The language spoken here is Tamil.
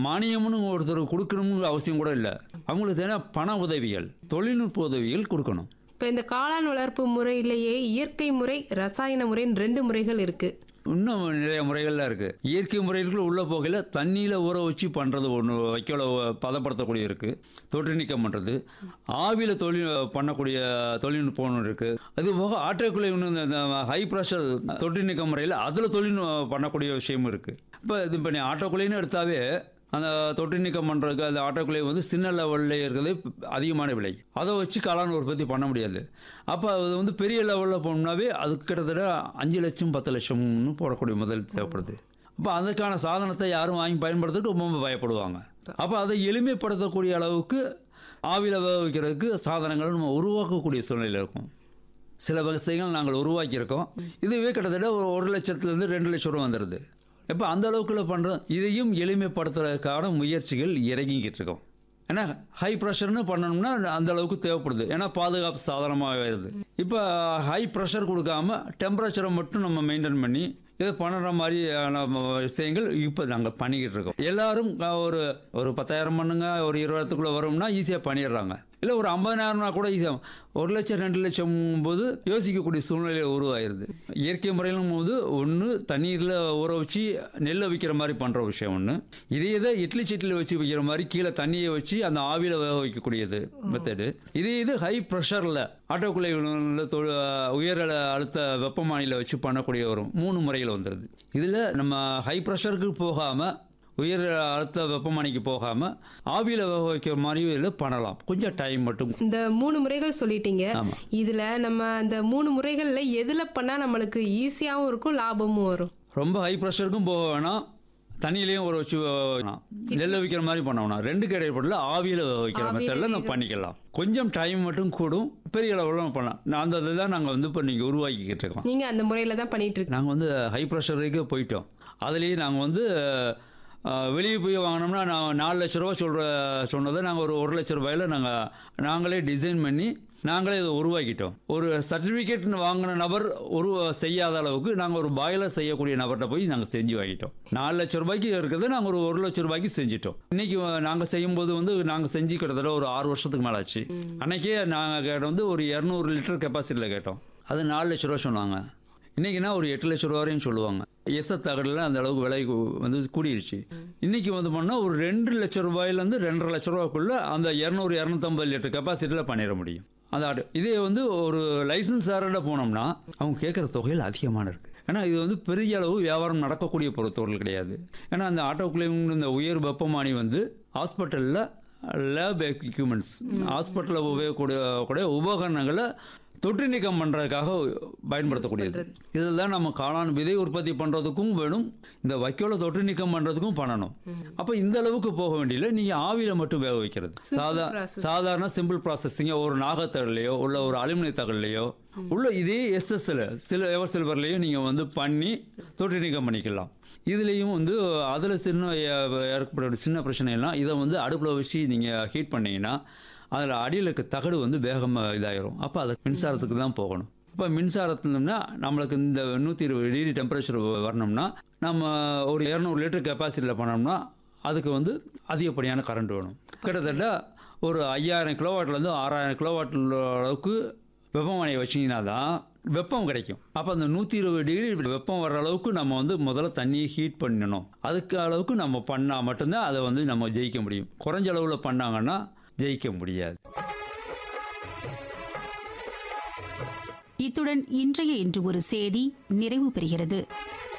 மானியம்னு ஒருத்தர் கொடுக்கணும்னு அவசியம் கூட இல்லை அவங்களுக்கு தேவை பண உதவிகள் தொழில்நுட்ப உதவிகள் கொடுக்கணும் இப்போ இந்த காளான் வளர்ப்பு முறையிலேயே இயற்கை முறை ரசாயன முறைன்னு ரெண்டு முறைகள் இருக்கு இன்னும் நிறைய முறைகள்லாம் இருக்குது இயற்கை முறைகளுக்குள்ள உள்ள போகையில் தண்ணியில் ஊற வச்சு பண்ணுறது ஒன்று வைக்கோல பதப்படுத்தக்கூடிய இருக்குது தொற்று நீக்கம் பண்ணுறது ஆவியில் தொழில் பண்ணக்கூடிய தொழில்நுட்பம் ஒன்று இருக்குது அது போக ஆட்டோக்குள்ளே இன்னும் இந்த ஹை ப்ரெஷர் தொற்று நீக்கம் முறையில் அதில் தொழில் பண்ணக்கூடிய விஷயமும் இருக்குது இப்போ இது இப்போ நீ ஆட்டோக்குள்ளேன்னு எடுத்தாவே அந்த தொற்று நீக்கம் பண்ணுறதுக்கு அந்த ஆட்டோக்குள்ளே வந்து சின்ன லெவலில் இருக்கிறது அதிகமான விலை அதை வச்சு காளான் உற்பத்தி பண்ண முடியாது அப்போ அது வந்து பெரிய லெவலில் போனோம்னாவே அதுக்கு கிட்டத்தட்ட அஞ்சு லட்சம் பத்து லட்சம்னு போடக்கூடிய முதல் தேவைப்படுது அப்போ அதுக்கான சாதனத்தை யாரும் வாங்கி பயன்படுத்துறதுக்கு ரொம்ப பயப்படுவாங்க அப்போ அதை எளிமைப்படுத்தக்கூடிய அளவுக்கு ஆவியில் வேக வைக்கிறதுக்கு சாதனங்கள் நம்ம உருவாக்கக்கூடிய சூழ்நிலை இருக்கும் சில வசதிகள் நாங்கள் உருவாக்கியிருக்கோம் இதுவே கிட்டத்தட்ட ஒரு ஒரு லட்சத்துலேருந்து ரெண்டு லட்சம் ரூபா வந்துடுது இப்போ அந்த அளவுக்குள்ள பண்ணுறோம் இதையும் எளிமைப்படுத்துறதுக்கான முயற்சிகள் இறங்கிக்கிட்டு இருக்கோம் ஏன்னா ஹை ப்ரெஷர்னு பண்ணணும்னா அந்த அளவுக்கு தேவைப்படுது ஏன்னா பாதுகாப்பு சாதனமாக வருது இப்போ ஹை ப்ரெஷர் கொடுக்காம டெம்பரேச்சரை மட்டும் நம்ம மெயின்டைன் பண்ணி இதை பண்ணுற மாதிரியான விஷயங்கள் இப்போ நாங்கள் பண்ணிக்கிட்டு இருக்கோம் எல்லாரும் ஒரு ஒரு பத்தாயிரம் பண்ணுங்க ஒரு இருபதுக்குள்ளே வரோம்னா ஈஸியாக பண்ணிடுறாங்க இல்லை ஒரு ஐம்பதாயிரம்னா கூட ஈஸியாக ஒரு லட்சம் ரெண்டு லட்சம் போது யோசிக்கக்கூடிய சூழ்நிலை உருவாயிருது இயற்கை முறையிலும் போது ஒன்று தண்ணீரில் ஊற வச்சு நெல்லை வைக்கிற மாதிரி பண்ணுற விஷயம் ஒன்று இதே இதை இட்லி சட்டியில் வச்சு வைக்கிற மாதிரி கீழே தண்ணியை வச்சு அந்த ஆவியில் வேக வைக்கக்கூடியது மெத்தடு இதே இது ஹை ப்ரெஷரில் ஆட்டோக்குள்ளைகளில் உயர் அழுத்த வெப்பமானியில் வச்சு பண்ணக்கூடிய ஒரு மூணு முறைகள் வந்துடுது இதில் நம்ம ஹை ப்ரெஷருக்கு போகாமல் உயர் அழுத்த வெப்பமானிக்கு போகாமல் ஆவியில் வேக வைக்கிற மாதிரியும் இதில் பண்ணலாம் கொஞ்சம் டைம் மட்டும் இந்த மூணு முறைகள் சொல்லிட்டீங்க ஆமா. இதுல நம்ம அந்த மூணு முறைகள்ல எதுல பண்ணா நம்மளுக்கு ஈஸியாவும் இருக்கும் லாபமும் வரும் ரொம்ப ஹை ப்ரெஷருக்கும் போக வேணாம் தண்ணியிலையும் ஒரு வச்சு வேணாம் நெல்லை வைக்கிற மாதிரி பண்ண வேணாம் ரெண்டு கிடைப்படல ஆவியில் வைக்கிற ஆவியில மெத்தடில் நம்ம வேக பண்ணிக்கலாம் கொஞ்சம் டைம் மட்டும் கூடும் பெரிய அளவில் பண்ணலாம் நான் அந்த இதுதான் நாங்கள் வந்து இப்போ நீங்கள் உருவாக்கிக்கிட்டு இருக்கோம் நீங்க அந்த முறையில தான் பண்ணிட்டு இருக்கீங்க நாங்கள் வந்து ஹை ப்ரெஷருக்கு போயிட்டோம் அதுலேயே நாங்கள் வந்து அஹ், வெளியே போய் வாங்கினோம்னா நான் நாலு லட்ச ரூபா சொல்கிற சொன்னதை நாங்கள் ஒரு ஒரு லட்ச ரூபாயில் நாங்கள் நாங்களே டிசைன் பண்ணி நாங்களே இதை உருவாக்கிட்டோம் ஒரு சர்டிஃபிகேட் வாங்கின நபர் ஒரு செய்யாத அளவுக்கு நாங்கள் ஒரு பாய்லர் செய்யக்கூடிய நபர்கிட்ட போய் நாங்கள் செஞ்சு வாங்கிட்டோம் நாலு லட்ச ரூபாய்க்கு இருக்கிறத நாங்கள் ஒரு ஒரு லட்ச ரூபாய்க்கு செஞ்சிட்டோம் இன்னைக்கு நாங்கள் செய்யும்போது வந்து நாங்கள் செஞ்சு கிட்டத்தட்ட ஒரு ஆறு வருஷத்துக்கு மேலே ஆச்சு அன்னைக்கே நாங்கள் கேட்ட வந்து ஒரு இரநூறு லிட்டர் கெப்பாசிட்டியில் கேட்டோம் அது நாலு லட்ச ரூபா சொன்னாங்க இன்றைக்கினா ஒரு எட்டு லட்ச ரூபா வரையும் சொல்லுவாங்க எஸ்எஸ் தகடில் அந்த அளவுக்கு விலை கு- வந்து கூடிருச்சு இன்றைக்கி வந்து பண்ணால் ஒரு ரெண்டு லட்ச ரூபாயிலேருந்து ரெண்டரை லட்ச ரூபாய்க்குள்ள அந்த இரநூறு இரநூத்தம்பது லிட்டர் கெப்பாசிட்டியில் பண்ணிட முடியும் அந்த ஆடு இதே வந்து ஒரு லைசன்ஸ் சாரோட போனோம்னா அவங்க கேட்குற தொகையில் அதிகமான இருக்குது ஏன்னா இது வந்து பெரிய அளவு வியாபாரம் நடக்கக்கூடிய பொறுத்தவர்கள் கிடையாது ஏன்னா அந்த ஆட்டோக்குள்ளேயும் இந்த உயர் வெப்பமானி வந்து ஹாஸ்பிட்டலில் லேப் எக்யூப்மெண்ட்ஸ் ஹாஸ்பிட்டலில் உபயோகக்கூடிய கூடிய உபகரணங்களை தொற்று நீக்கம் பண்ணுறதுக்காக பயன்படுத்தக்கூடியது இதில் தான் நம்ம காளான் விதை உற்பத்தி பண்ணுறதுக்கும் வேணும் இந்த வைக்கோலை தொற்று நீக்கம் பண்ணுறதுக்கும் பண்ணணும் அப்போ இந்த அளவுக்கு போக வேண்டியதில்லை நீங்கள் ஆவியில் மட்டும் வேக வைக்கிறது சாதா process. சாதாரண சிம்பிள் ப்ராசஸிங்க ஒரு நாகத்தகல்லையோ உள்ள ஒரு அலுமினிய தகல்லையோ உள்ள இதே எஸ்எஸ்ல சில எவர் சில்வர்லேயோ நீங்கள் வந்து பண்ணி தொற்று நீக்கம் பண்ணிக்கலாம் இதுலேயும் வந்து அதில் சின்ன ஏ- ஏற்படுற சின்ன பிரச்சனைலாம் இதை வந்து அடுப்பில் வச்சு நீங்கள் ஹீட் பண்ணீங்கன்னா அதில் அடியில் இருக்க தகடு வந்து வேகமாக இதாயிரும் அப்போ அது மின்சாரத்துக்கு தான் போகணும் இப்போ மின்சாரத்துலனா நம்மளுக்கு இந்த நூற்றி இருபது டிகிரி டெம்பரேச்சர் வரணும்னா நம்ம ஒரு இரநூறு லிட்டர் கெப்பாசிட்டியில் பண்ணோம்னா அதுக்கு வந்து அதிகப்படியான கரண்ட் வேணும் கிட்டத்தட்ட ஒரு ஐயாயிரம் கிலோவாட்லேருந்து ஆறாயிரம் கிலோவாட் அளவுக்கு வெப்பமனையை வச்சிங்கன்னா தான் வெப்பம் கிடைக்கும் அப்போ அந்த நூற்றி இருபது டிகிரி வெப்பம் வர்ற அளவுக்கு நம்ம வந்து முதல்ல தண்ணியை ஹீட் பண்ணணும் அதுக்கு அளவுக்கு நம்ம பண்ணால் மட்டும்தான் அதை வந்து நம்ம ஜெயிக்க முடியும் குறைஞ்ச அளவில் பண்ணாங்கன்னா ஜெயிக்க முடியாது இத்துடன் இன்றைய இன்று ஒரு செய்தி நிறைவு பெறுகிறது